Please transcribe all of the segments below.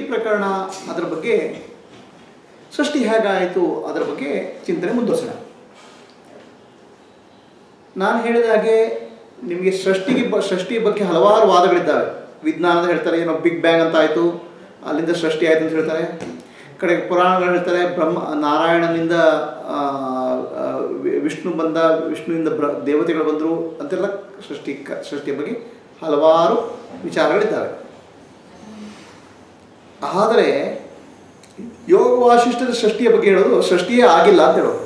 ಪ್ರಕರಣ ಅದರ ಬಗ್ಗೆ ಸೃಷ್ಟಿ ಹೇಗಾಯಿತು ಅದರ ಬಗ್ಗೆ ಚಿಂತನೆ ಮುಂದುವರಿಸೋಣ ನಾನು ಹೇಳಿದ ಹಾಗೆ ನಿಮಗೆ ಸೃಷ್ಟಿಗೆ ಬ ಸೃಷ್ಟಿಯ ಬಗ್ಗೆ ಹಲವಾರು ವಾದಗಳಿದ್ದಾವೆ ವಿಜ್ಞಾನದ ಹೇಳ್ತಾರೆ ಏನೋ ಬಿಗ್ ಬ್ಯಾಂಗ್ ಅಂತ ಆಯಿತು ಅಲ್ಲಿಂದ ಸೃಷ್ಟಿ ಆಯಿತು ಅಂತ ಹೇಳ್ತಾರೆ ಕಡೆ ಪುರಾಣಗಳು ಹೇಳ್ತಾರೆ ಬ್ರಹ್ಮ ನಾರಾಯಣನಿಂದ ಆ, ಆ, ವಿ- ವಿಷ್ಣು ಬಂದ ವಿಷ್ಣುವಿಂದ ಬ್ರ ದೇವತೆಗಳು ಬಂದರು ಅಂತೆಲ್ಲ ಸೃಷ್ಟಿ ಕ- ಸೃಷ್ಟಿಯ ಬಗ್ಗೆ ಹಲವಾರು ವಿಚಾರಗಳಿದ್ದಾವೆ ಆದರೆ ಯೋಗ ವಾಸಿಷ್ಠದ ಸೃಷ್ಟಿಯ ಬಗ್ಗೆ ಹೇಳೋದು ಸೃಷ್ಟಿಯೇ ಆಗಿಲ್ಲ ಅಂತ ಹೇಳೋದು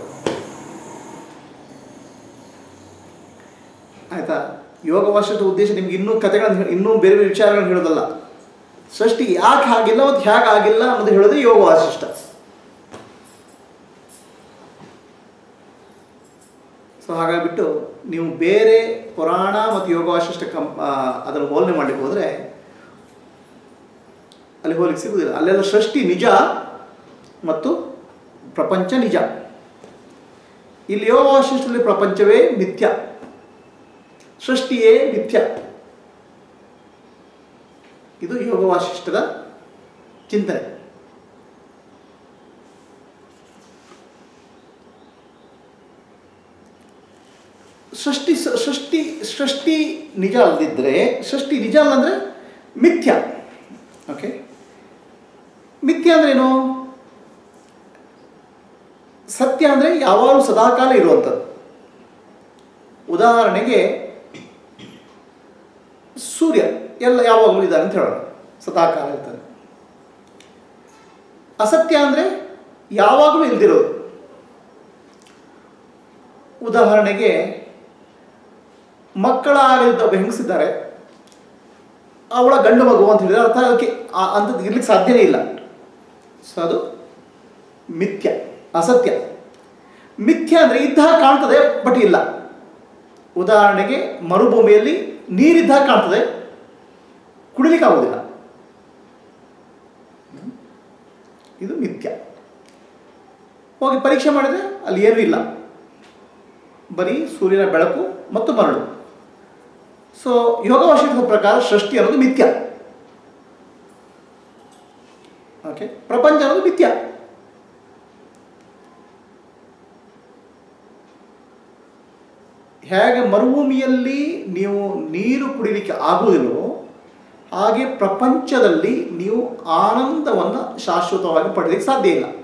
ಆಯ್ತಾ ಯೋಗ ವಾಸಿಷ್ಠದ ಉದ್ದೇಶ ನಿಮ್ಗೆ ಇನ್ನೂ ಕಥೆಗಳನ್ನು ಹೇಳಿ- ಇನ್ನೂ ಬೇರೆ ಬೇರೆ ವಿಚಾರಗಳನ್ನು ಹೇಳೋದಲ್ಲ ಸೃಷ್ಟಿ ಯಾಕೆ ಆಗಿಲ್ಲ ಮತ್ತು ಹೇಗೆ ಆಗಿಲ್ಲ ಅನ್ನೋದು ಹೇಳೋದು ಯೋಗ ವಾಸಿಷ್ಠ ಸೊ ಹಾಗಾಗಿಬಿಟ್ಟು ನೀವು ಬೇರೆ ಪುರಾಣ ಮತ್ತು ಯೋಗ ವಾಸಿಷ್ಠ ಕಂ ಆ, ಅದನ್ನು ಹೋಲನೆ ಮಾಡಲಿಕ್ಕೆ ಹೋದರೆ ಅಲ್ಲಿ ಹೋಲಿಕ್ಕೆ ಸಿಗುವುದಿಲ್ಲ ಅಲ್ಲೆಲ್ಲ ಸೃಷ್ಟಿ ನಿಜ ಮತ್ತು ಪ್ರಪಂಚ ನಿಜ ಇಲ್ಲಿ ಯೋಗ ವಾಸಿಷ್ಠದಲ್ಲಿ ಪ್ರಪಂಚವೇ ಮಿಥ್ಯ ಸೃಷ್ಟಿಯೇ ಮಿಥ್ಯ ಇದು ಯೋಗ ವಾಸಿಷ್ಠದ ಚಿಂತನೆ ಸೃಷ್ಟಿ ಸ- ಸೃಷ್ಟಿ ಸೃಷ್ಟಿ ನಿಜ ಅಲ್ಲದಿದ್ದರೆ ಸೃಷ್ಟಿ ನಿಜ ಅಲ್ಲ ಅಂದರೆ ಮಿಥ್ಯ ಓಕೆ ಮಿಥ್ಯ ಅಂದ್ರೇನು ಸತ್ಯ ಅಂದರೆ ಯಾವಾಗಲೂ ಸದಾಕಾಲ ಇರುವಂಥದ್ದು ಉದಾಹರಣೆಗೆ ಸೂರ್ಯ ಎಲ್ಲ ಯಾವಾಗಲೂ ಇದ್ದಾನೆ ಅಂತ ಹೇಳೋಣ ಸದಾಕಾಲ ಇರ್ತಾನೆ ಅಸತ್ಯ ಅಂದರೆ ಯಾವಾಗಲೂ ಇಲ್ದಿರೋದು ಉದಾಹರಣೆಗೆ ಮಕ್ಕಳಾಗಲಿದ್ದ ಒಬ್ಬ ಹೆಂಗಸಿದ್ದಾರೆ ಅವಳ ಗಂಡು ಮಗು ಅಂತ ಹೇಳಿದ್ರೆ ಅರ್ಥ ಅದಕ್ಕೆ ಆ- ಅಂಥದ್ದು ಇರ್ಲಿಕ್ಕೆ ಸಾಧ್ಯನೇ ಇಲ್ಲ ಸೊ ಅದು ಮಿಥ್ಯ ಅಸತ್ಯ ಮಿಥ್ಯ ಅಂದರೆ ಇದ್ದ ಹಾಗೆ ಕಾಣ್ತದೆ ಬಟ್ ಇಲ್ಲ ಉದಾಹರಣೆಗೆ ಮರುಭೂಮಿಯಲ್ಲಿ ನೀರಿದ್ದ ಹಾಗೆ ಕಾಣ್ತದೆ ಕುಡಿಲಿಕ್ಕೆ ಆಗೋದಿಲ್ಲ ಇದು ಮಿಥ್ಯ ಹೋಗಿ ಪರೀಕ್ಷೆ ಮಾಡಿದರೆ ಅಲ್ಲಿ ಏನೂ ಇಲ್ಲ ಬರೀ ಸೂರ್ಯನ ಬೆಳಕು ಮತ್ತು ಮರಳು ಸೊ ಯೋಗ ವಾಸಿಷ್ಠದ ಪ್ರಕಾರ ಸೃಷ್ಟಿ ಅನ್ನೋದು ಮಿಥ್ಯ ಓಕೆ ಪ್ರಪಂಚ ಅನ್ನೋದು ಮಿಥ್ಯ ಹೇಗೆ ಮರುಭೂಮಿಯಲ್ಲಿ ನೀವು ನೀರು ಕುಡಿಲಿಕ್ಕೆ ಆಗುವುದಿಲ್ಲವೋ ಹಾಗೆ ಪ್ರಪಂಚದಲ್ಲಿ ನೀವು ಆನಂದವನ್ನು ಶಾಶ್ವತವಾಗಿ ಪಡಲಿಕ್ಕೆ ಸಾಧ್ಯ ಇಲ್ಲ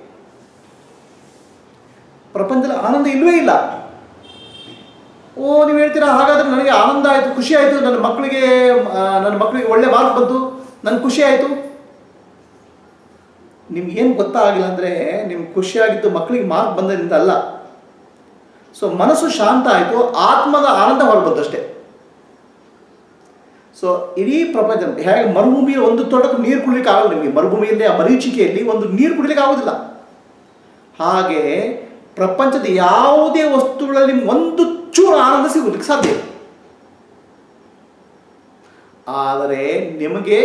ಪ್ರಪಂಚದಲ್ಲಿ ಆನಂದ ಇಲ್ಲವೇ ಇಲ್ಲ ಓ ನೀವು ಹೇಳ್ತೀರಾ ಹಾಗಾದ್ರೆ ನನಗೆ ಆನಂದ ಆಯಿತು ಖುಷಿ ಆಯಿತು ನನ್ನ ಮಕ್ಕಳಿಗೆ ಆ, ನನ್ನ ಮಕ್ಕಳಿಗೆ ಒಳ್ಳೆ ಮಾರ್ಕ್ ಬಂತು ನನಗೆ ಖುಷಿ ಆಯಿತು ನಿಮ್ಗೆ ಏನು ಗೊತ್ತಾಗಿಲ್ಲ ಅಂದರೆ ನಿಮ್ಗೆ ಖುಷಿಯಾಗಿದ್ದು ಮಕ್ಕಳಿಗೆ ಮಾರ್ಕ್ ಬಂದದಿಂದ ಅಲ್ಲ ಸೊ ಮನಸ್ಸು ಶಾಂತ ಆಯಿತು ಆತ್ಮದ ಆನಂದ ಹೊರಬಂದಷ್ಟೇ ಸೊ ಇಡೀ ಪ್ರಪಂಚ ಹೇಗೆ ಮರುಭೂಮಿಯಲ್ಲಿ ಒಂದು ತೊಡಕು ನೀರು ಕುಡಿಲಿಕ್ಕೆ ಆಗಲ್ಲ ನಿಮಗೆ ಮರುಭೂಮಿಯಲ್ಲಿ ಆ ಮರೀಚಿಕೆಯಲ್ಲಿ ಒಂದು ನೀರು ಕುಡಿಲಿಕ್ಕೆ ಆಗೋದಿಲ್ಲ ಹಾಗೆ ಪ್ರಪಂಚದ ಯಾವುದೇ ವಸ್ತುಗಳಲ್ಲಿ ನಿಮ್ಗೆ ಒಂದು ಚೂರು ಆನಂದ ಸಿಗೋದಕ್ಕೆ ಸಾಧ್ಯ ಇಲ್ಲ. ಆದರೆ ನಿಮಗೆ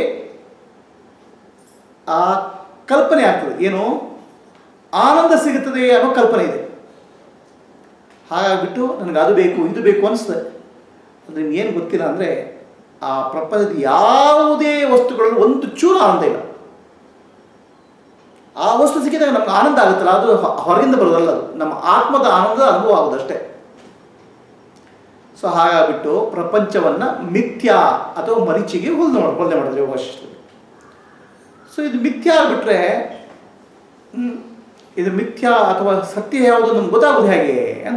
ಆ ಕಲ್ಪನೆ ಆಗ್ತದೆ ಏನು ಆನಂದ ಸಿಗುತ್ತದೆ ಅನ್ನೋ ಕಲ್ಪನೆ ಇದೆ ಹಾಗಾಗ್ಬಿಟ್ಟು ನನಗೆ ಅದು ಬೇಕು ಇದು ಬೇಕು ಅನಿಸ್ತದೆ ಅದು ನಿಮ್ಗೆ ಏನು ಗೊತ್ತಿಲ್ಲ ಅಂದರೆ ಆ ಪ್ರಪಂಚದ ಯಾವುದೇ ವಸ್ತುಗಳಲ್ಲಿ ಒಂದು ಚೂರು ಆನಂದ ಇಲ್ಲ ಆ ವಸ್ತು ಸಿಕ್ಕಿದಾಗ ನಮ್ಗೆ ಆನಂದ ಆಗುತ್ತಲ್ಲ ಅದು ಹೊ- ಹೊರಗಿಂದ ಬರೋದಲ್ಲ ಅದು ನಮ್ಮ ಆತ್ಮದ ಆನಂದ ಅನುಭವ ಆಗೋದಷ್ಟೇ ಸೊ ಹಾಗಾಗ್ಬಿಟ್ಟು ಪ್ರಪಂಚವನ್ನು ಮಿಥ್ಯ ಅಥವಾ ಮರೀಚಿಗೆ ಹೋಲ್ದೆ ಮಾಡಿ ಹೋಲ್ದೆ ಮಾಡಿದ್ರೆ ಯೋಗ ವಾಸಿಷ್ಠರು ಸೊ ಇದು ಮಿಥ್ಯ ಆಗಿಬಿಟ್ರೆ ಹ್ಮ್, ಇದು ಮಿಥ್ಯ ಅಥವಾ ಸತ್ಯ ಯಾವುದು ನಮ್ಗೆ ಗೊತ್ತಾಗೋದು ಹೇಗೆ ಅಂತ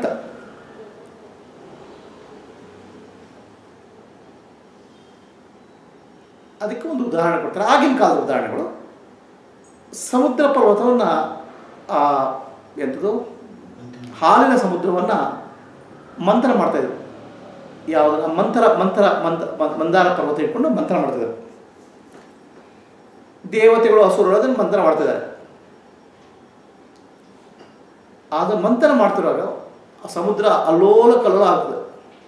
ಅದಕ್ಕೆ ಒಂದು ಉದಾಹರಣೆ ಕೊಡ್ತಾರೆ ಆಗಿನ ಕಾಲದ ಉದಾಹರಣೆಗಳು ಸಮುದ್ರ ಪರ್ವತವನ್ನು ಎಂಥದ್ದು ಹಾಲಿನ ಸಮುದ್ರವನ್ನು ಮಂಥನ ಮಾಡ್ತಾಯಿದ್ರು ಯಾವುದನ್ನ ಮಂಥರ ಮಂಥರ ಮಂಥ ಮ- ಮಂದಾರ ಪರ್ವತ ಇಟ್ಕೊಂಡು ಮಂಥನ ಮಾಡ್ತಿದ್ದಾರೆ ದೇವತೆಗಳು ಹಸುರು ಅದನ್ನು ಮಂಥನ ಮಾಡ್ತಿದ್ದಾರೆ ಆದ ಮಂಥನ ಮಾಡ್ತಿರುವಾಗ ಆ ಸಮುದ್ರ ಅಲ್ಲೋಲ ಕಲ್ಲೋಲ ಆಗ್ತದೆ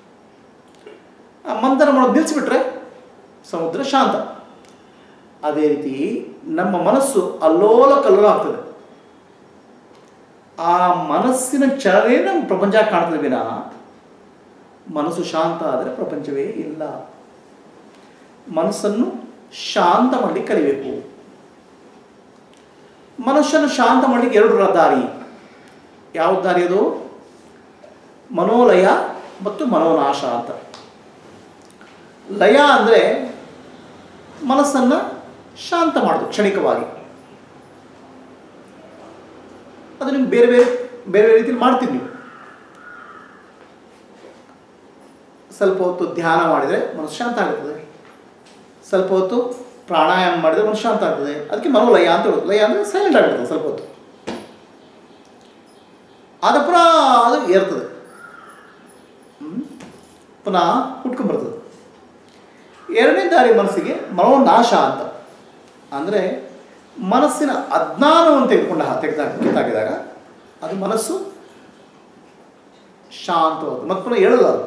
ಆ ಮಂಥನ ಮಾಡೋದು ನಿಲ್ಲಿಸ್ಬಿಟ್ರೆ ಸಮುದ್ರ ಶಾಂತ ಅದೇ ರೀತಿ ನಮ್ಮ ಮನಸ್ಸು ಅಲ್ಲೋಲ ಕಲ್ಲೋಲ ಆಗ್ತದೆ ಆ ಮನಸ್ಸಿನ ಚಲನೆ ನಮ್ಮ ಪ್ರಪಂಚ ಕಾಣ್ತದೆ ವಿನ ಮನಸ್ಸು ಶಾಂತ ಆದರೆ ಪ್ರಪಂಚವೇ ಇಲ್ಲ ಮನಸ್ಸನ್ನು ಶಾಂತ ಮಾಡಲಿಕ್ಕೆ ಕಲಿಬೇಕು ಮನುಷ್ಯನ ಶಾಂತ ಮಾಡಲಿಕ್ಕೆ ಎರಡು ರ- ದಾರಿ ಯಾವ ದಾರಿ ಅದು ಮನೋಲಯ ಮತ್ತು ಮನೋನಾಶ ಅಂತ ಲಯ ಅಂದರೆ ಮನಸ್ಸನ್ನು ಶಾಂತ ಮಾಡೋದು ಕ್ಷಣಿಕವಾಗಿ ಅದು ನಿಮ್ಗೆ ಬೇರೆ ಬೇರೆ ಬೇರೆ ಬೇರೆ ರೀತಿಯಲ್ಲಿ ಮಾಡ್ತೀವಿ ನೀವು ಸ್ವಲ್ಪ ಹೊತ್ತು ಧ್ಯಾನ ಮಾಡಿದರೆ ಮನಸ್ಸು ಶಾಂತ ಆಗುತ್ತದೆ ಸ್ವಲ್ಪ ಹೊತ್ತು ಪ್ರಾಣಾಯಾಮ ಮಾಡಿದರೆ ಮನಸ್ಸು ಶಾಂತ ಆಗ್ತದೆ ಅದಕ್ಕೆ ಮನೋಲಯ ಅಂತ ಹೇಳೋದು ಲಯ ಅಂದರೆ ಸೈಲೆಂಟ್ ಆಗಿರ್ತದೆ ಸ್ವಲ್ಪ ಹೊತ್ತು ಆದ ಪುನಃ ಅದು ಏರ್ತದೆ ಹ್ಮ್? ಪುನಃ ಹುಟ್ಕೊಂಡ್ಬರ್ತದೆ ಎರಡನೇ ದಾರಿ ಮನಸ್ಸಿಗೆ ಮನೋನಾಶ ಅಂತ ಅಂದರೆ ಮನಸ್ಸಿನ ಅಜ್ಞಾನವನ್ನು ತೆಗೆದುಕೊಂಡ ತೆಗೆದಾಗ ಕಿತ್ತಾಕಿದಾಗ ಅದು ಮನಸ್ಸು ಶಾಂತವಾದ ಮತ್ತು ಪುನಃ ಹೇಳಲ್ಲ ಅದು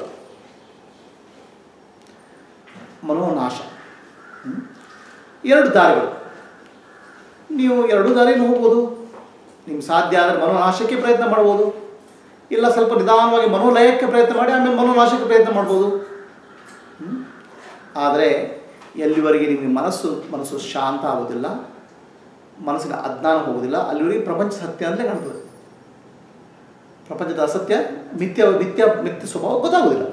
ಮನೋನಾಶ ಹ್ಮ್? ಎರಡು ದಾರಿಗಳು ನೀವು ಎರಡು ದಾರಿಯಲ್ಲಿ ಹೋಗ್ಬೋದು ನಿಮ್ಗೆ ಸಾಧ್ಯ ಆದರೆ ಮನೋನಾಶಕ್ಕೆ ಪ್ರಯತ್ನ ಮಾಡ್ಬೋದು ಇಲ್ಲ ಸ್ವಲ್ಪ ನಿಧಾನವಾಗಿ ಮನೋಲಯಕ್ಕೆ ಪ್ರಯತ್ನ ಮಾಡಿ ಆಮೇಲೆ ಮನೋನಾಶಕ್ಕೆ ಪ್ರಯತ್ನ ಮಾಡ್ಬೋದು ಹ್ಮ್? ಆದರೆ ಎಲ್ಲಿವರೆಗೆ ನಿಮಗೆ ಮನಸ್ಸು ಮನಸ್ಸು ಶಾಂತ ಆಗೋದಿಲ್ಲ ಮನಸ್ಸಿನ ಅಜ್ಞಾನ ಹೋಗೋದಿಲ್ಲ ಅಲ್ಲಿವರೆಗೆ ಪ್ರಪಂಚ ಸತ್ಯ ಅಂತಲೇ ಕಾಣ್ತದೆ ಪ್ರಪಂಚದ ಅಸತ್ಯ ಮಿಥ್ಯ ಮಿಥ್ಯ ಮಿಥ್ಯ ಸ್ವಭಾವ ಗೊತ್ತಾಗೋದಿಲ್ಲ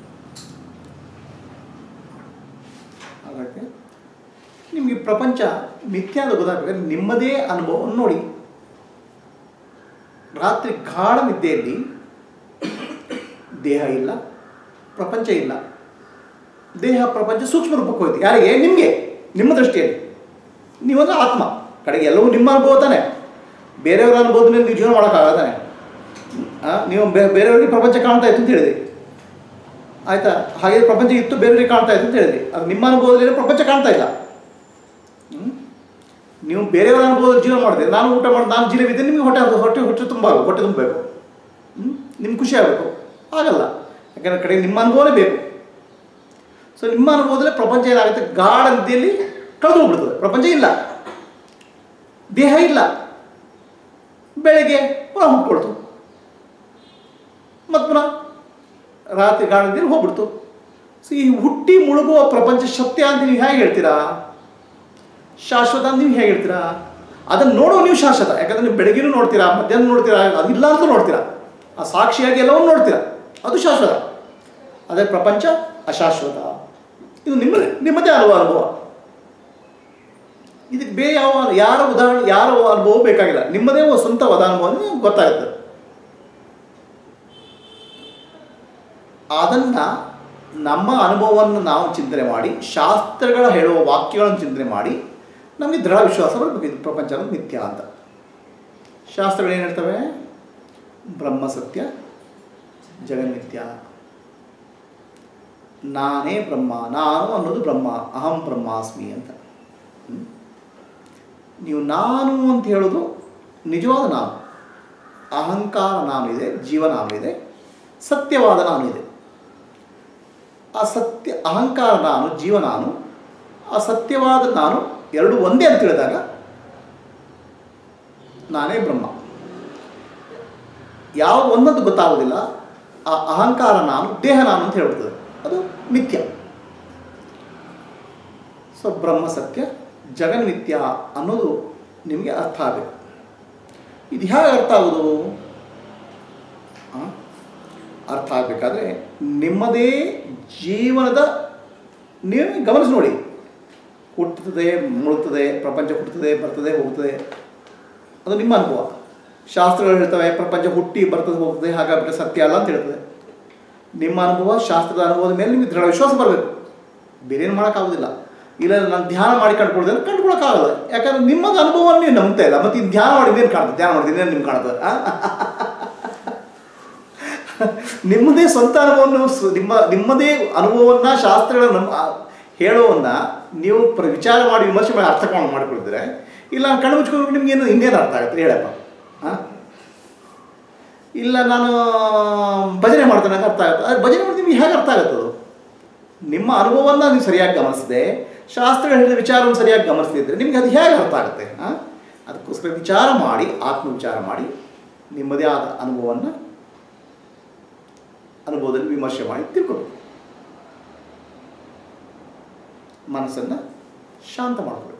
ಹಾಗಾಗಿ ನಿಮಗೆ ಪ್ರಪಂಚ ಮಿಥ್ಯ ಅಂತ ಗೊತ್ತಾಗಬೇಕಾದ್ರೆ ನಿಮ್ಮದೇ ಅನುಭವವನ್ನು ನೋಡಿ ರಾತ್ರಿ ಗಾಢ ನಿದ್ದೆಯಲ್ಲಿ ದೇಹ ಇಲ್ಲ ಪ್ರಪಂಚ ಇಲ್ಲ ದೇಹ ಪ್ರಪಂಚ ಸೂಕ್ಷ್ಮ ರೂಪಕ್ಕೆ ಹೋಯ್ತು ಯಾರಿಗೆ ನಿಮಗೆ ನಿಮ್ಮ ದೃಷ್ಟಿಯಲ್ಲಿ ನೀವಂದ್ರೆ ಆತ್ಮ ಕಡೆಗೆ ಎಲ್ಲವೂ ನಿಮ್ಮ ಅನುಭವ ತಾನೆ ಬೇರೆಯವರ ಅನುಭವದ ಮೇಲೆ ನೀವು ಜೀವನ ಮಾಡೋಕ್ಕಾಗತ್ತಾನೆ ನೀವು ಬೇ- ಬೇರೆಯವರಿಗೆ ಪ್ರಪಂಚ ಕಾಣ್ತಾ ಇತ್ತು ಅಂತ ಹೇಳಿದ್ರಿ ಆಯ್ತಾ ಹಾಗೆ ಪ್ರಪಂಚ ಇತ್ತು ಬೇರೆಯವರಿಗೆ ಕಾಣ್ತಾ ಇತ್ತು ಅಂತ ಹೇಳಿದ್ರಿ ಅದು ನಿಮ್ಮ ಅನುಭವದಲ್ಲಿ ಪ್ರಪಂಚ ಕಾಣ್ತಾ ಇಲ್ಲ ಹ್ಮ್? ನೀವು ಬೇರೆಯವರ ಅನುಭವದಲ್ಲಿ ಜೀವನ ಮಾಡಿದೆ ನಾನು ಊಟ ಮಾಡಿ ನಾನು ಜೀವವಿದ್ದೆ ನಿಮಗೆ ಹೊಟ್ಟೆ ಹರ್ದು- ಹೊಟ್ಟೆ ಹೊಟ್ಟೆ ತುಂಬ ಹೊಟ್ಟೆ ತುಂಬಬೇಕು ನಿಮ್ಗೆ ಖುಷಿ ಆಗಬೇಕು ಆಗಲ್ಲ ಯಾಕಂದ್ರೆ ಕಡೆ ನಿಮ್ಮ ಅನುಭವನೇ ಬೇಕು ಸೊ ನಿಮ್ಮ ಅನುಭವದಲ್ಲೇ ಪ್ರಪಂಚ ಏನಾಗುತ್ತೆ ಗಾಢ ನಿದ್ದೆಯಲ್ಲಿ ಕಳೆದು ಹೋಗ್ಬಿಡ್ತದೆ ಪ್ರಪಂಚ ಇಲ್ಲ ದೇಹ ಇಲ್ಲ ಬೆಳಗ್ಗೆ ಪುನಃ ಹುಟ್ಕೊಳ್ತು ಮತ್ತು ಪುನಃ ರಾತ್ರಿ ಗಾಢ ನಿದ್ದೆಯಲ್ಲಿ ಹೋಗ್ಬಿಡ್ತು ಸೊ ಈ ಹುಟ್ಟಿ ಮುಳುಗುವ ಪ್ರಪಂಚ ಸತ್ಯ ಅಂತ ನೀವು ಹೇಗೆ ಹೇಳ್ತೀರಾ ಶಾಶ್ವತ ಅಂತ ನೀವು ಹೇಗೆ ಹೇಳ್ತೀರಾ ಅದನ್ನು ನೋಡೋ ನೀವು ಶಾಶ್ವತ ಯಾಕಂದ್ರೆ ನೀವು ಬೆಳಗ್ಗೆನೂ ನೋಡ್ತೀರಾ ಮಧ್ಯಾಹ್ನ ನೋಡ್ತೀರಾ ಅದಿಲ್ಲ ಅಂತ ನೋಡ್ತೀರಾ ಆ ಸಾಕ್ಷಿಯಾಗಿ ಎಲ್ಲವನ್ನೂ ನೋಡ್ತೀರಾ ಅದು ಶಾಶ್ವತ ಅದೇ ಪ್ರಪಂಚ ಅಶಾಶ್ವತ ಇದು ನಿಮ್ಮದೇ ನಿಮ್ಮದೇ ಅನುಭವ ಅನುಭವ ಇದಕ್ಕೆ ಬೇರೆ ಯಾವ ಯಾರ ಉದಾಹರಣೆ ಯಾರ ಅನುಭವ ಬೇಕಾಗಿಲ್ಲ ನಿಮ್ಮದೇ ಒಂದು ಸ್ವಂತವಾದ ಅನುಭವ ಅಂದ್ರೆ ನಿಮ್ಗೆ ಗೊತ್ತಾಗುತ್ತೆ ಅದನ್ನು ನಮ್ಮ ಅನುಭವವನ್ನು ನಾವು ಚಿಂತನೆ ಮಾಡಿ ಶಾಸ್ತ್ರಗಳ ಹೇಳುವ ವಾಕ್ಯಗಳನ್ನು ಚಿಂತನೆ ಮಾಡಿ ನಮಗೆ ದೃಢ ವಿಶ್ವಾಸ ಬರಬೇಕು ಇದು ಪ್ರಪಂಚ ಅನ್ನೋದು ಮಿಥ್ಯ ಅಂತ ಶಾಸ್ತ್ರಗಳು ಏನು ಹೇಳ್ತವೆ ಬ್ರಹ್ಮ ಸತ್ಯ ಜಗನ್ಮಿಥ್ಯ ನಾನೇ ಬ್ರಹ್ಮ ನಾನು ಅನ್ನೋದು ಬ್ರಹ್ಮ ಅಹಂ ಬ್ರಹ್ಮಾಸ್ಮಿ ಅಂತ ಹ್ಮ್? ನೀವು ನಾನು ಅಂತ ಹೇಳೋದು ನಿಜವಾದ ನಾನು ಅಹಂಕಾರ ನಾನು ಇದೆ ಜೀವ ನಾನು ಇದೆ ಸತ್ಯವಾದ ನಾನು ಇದೆ ಆ ಸತ್ಯ ಅಹಂಕಾರ ನಾನು ಜೀವ ನಾನು ಆ ಸತ್ಯವಾದ ನಾನು ಎರಡು ಒಂದೇ ಅಂತ ಹೇಳಿದಾಗ ನಾನೇ ಬ್ರಹ್ಮ ಯಾವ ಒಂದೊಂದು ಗೊತ್ತಾಗೋದಿಲ್ಲ ಆ ಅಹಂಕಾರ ನಾನು ದೇಹ ನಾನು ಅಂತ ಹೇಳ್ಬಿಡ್ತದೆ ಅದು ಮಿಥ್ಯ ಸೊ ಬ್ರಹ್ಮ ಸತ್ಯ ಜಗನ್ಮಿಥ್ಯ ಅನ್ನೋದು ನಿಮಗೆ ಅರ್ಥ ಆಗಬೇಕು ಇದು ಹೇಗೆ ಅರ್ಥ ಆಗೋದು ಆ? ಅರ್ಥ ಆಗಬೇಕಾದ್ರೆ ನಿಮ್ಮದೇ ಜೀವನದ ನೀವು ಗಮನಿಸಿ ನೋಡಿ ಹುಟ್ಟುತ್ತದೆ ಮುಳುಗ್ತದೆ ಪ್ರಪಂಚ ಹುಟ್ಟುತ್ತದೆ ಬರ್ತದೆ ಹೋಗ್ತದೆ ಅದು ನಿಮ್ಮ ಅನುಭವ ಶಾಸ್ತ್ರಗಳು ಹೇಳ್ತವೆ ಪ್ರಪಂಚ ಹುಟ್ಟಿ ಬರ್ತದೆ ಹೋಗ್ತದೆ ಹಾಗಾಗ್ಬಿಟ್ಟು ಸತ್ಯ ಅಲ್ಲ ಅಂತ ಹೇಳ್ತದೆ ನಿಮ್ಮ ಅನುಭವ ಶಾಸ್ತ್ರದ ಅನುಭವದ ಮೇಲೆ ನಿಮಗೆ ದೃಢ ವಿಶ್ವಾಸ ಬರಬೇಕು ಬೇರೆ ಏನು ಮಾಡೋಕ್ಕಾಗೋದಿಲ್ಲ ಇಲ್ಲ ನಾನು ಧ್ಯಾನ ಮಾಡಿ ಕಂಡುಕೊಳ್ತೇನೆ ಕಂಡುಕೊಳಕ್ಕಾಗಲ್ಲ ಯಾಕಂದ್ರೆ ನಿಮ್ಮದು ಅನುಭವವನ್ನು ನೀವು ನಂಬ್ತಾ ಇಲ್ಲ ಮತ್ತು ಇನ್ನು ಧ್ಯಾನ ಮಾಡಿ ಇನ್ನೇನು ಕಾಣ್ತದೆ ಧ್ಯಾನ ಮಾಡಿದ್ರೆ ಇನ್ನೇನು ನಿಮ್ಗೆ ಕಾಣ್ತದೆ ಆ? ನಿಮ್ಮದೇ ಸ್ವಂತ ಅನುಭವವನ್ನು ಸ್- ನಿಮ್ಮ ನಿಮ್ಮದೇ ಅನುಭವವನ್ನು ಶಾಸ್ತ್ರಗಳ ನಮ್ಮ ಆ, ಹೇಳೋವನ್ನ ನೀವು ಪ್ರ ವಿಚಾರ ಮಾಡಿ ವಿಮರ್ಶೆ ಮಾಡಿ ಅರ್ಥ ಮಾಡಿ ಮಾಡ್ಕೊಳ್ತೀರೆ ಇಲ್ಲ ನಾನು ಕಣ್ಣು ಮುಚ್ಕೊಂಡು ನಿಮ್ಗೆ ಏನು ಇನ್ನೇನು ಅರ್ಥ ಆಗುತ್ತೆ ಹೇಳಪ್ಪ ಹಾಂ ಇಲ್ಲ ನಾನು ಭಜನೆ ಮಾಡ್ತೇನೆ ನಂಗೆ ಅರ್ಥ ಆಗುತ್ತೆ ಅದು ಭಜನೆ ಮಾಡಿ ನಿಮ್ಗೆ ಹೇಗೆ ಅರ್ಥ ಆಗುತ್ತೆ ಅದು ನಿಮ್ಮ ಅನುಭವವನ್ನು ನೀವು ಸರಿಯಾಗಿ ಗಮನಿಸದೆ ಶಾಸ್ತ್ರ ಹೇಳಿದ ವಿಚಾರವನ್ನು ಸರಿಯಾಗಿ ಗಮನಿಸ್ತಿದ್ರೆ ನಿಮ್ಗೆ ಅದು ಹೇಗೆ ಅರ್ಥ ಆಗುತ್ತೆ ಹಾಂ ಅದಕ್ಕೋಸ್ಕರ ವಿಚಾರ ಮಾಡಿ ಆತ್ಮ ವಿಚಾರ ಮಾಡಿ ನಿಮ್ಮದೇ ಆದ ಅನುಭವವನ್ನು ಅನುಭವದಲ್ಲಿ ವಿಮರ್ಶೆ ಮಾಡಿ ತಿಳ್ಕೊಬೇಕು ಮನಸ್ಸನ್ನು ಶಾಂತ ಮಾಡ್ಕೊಬೇಕು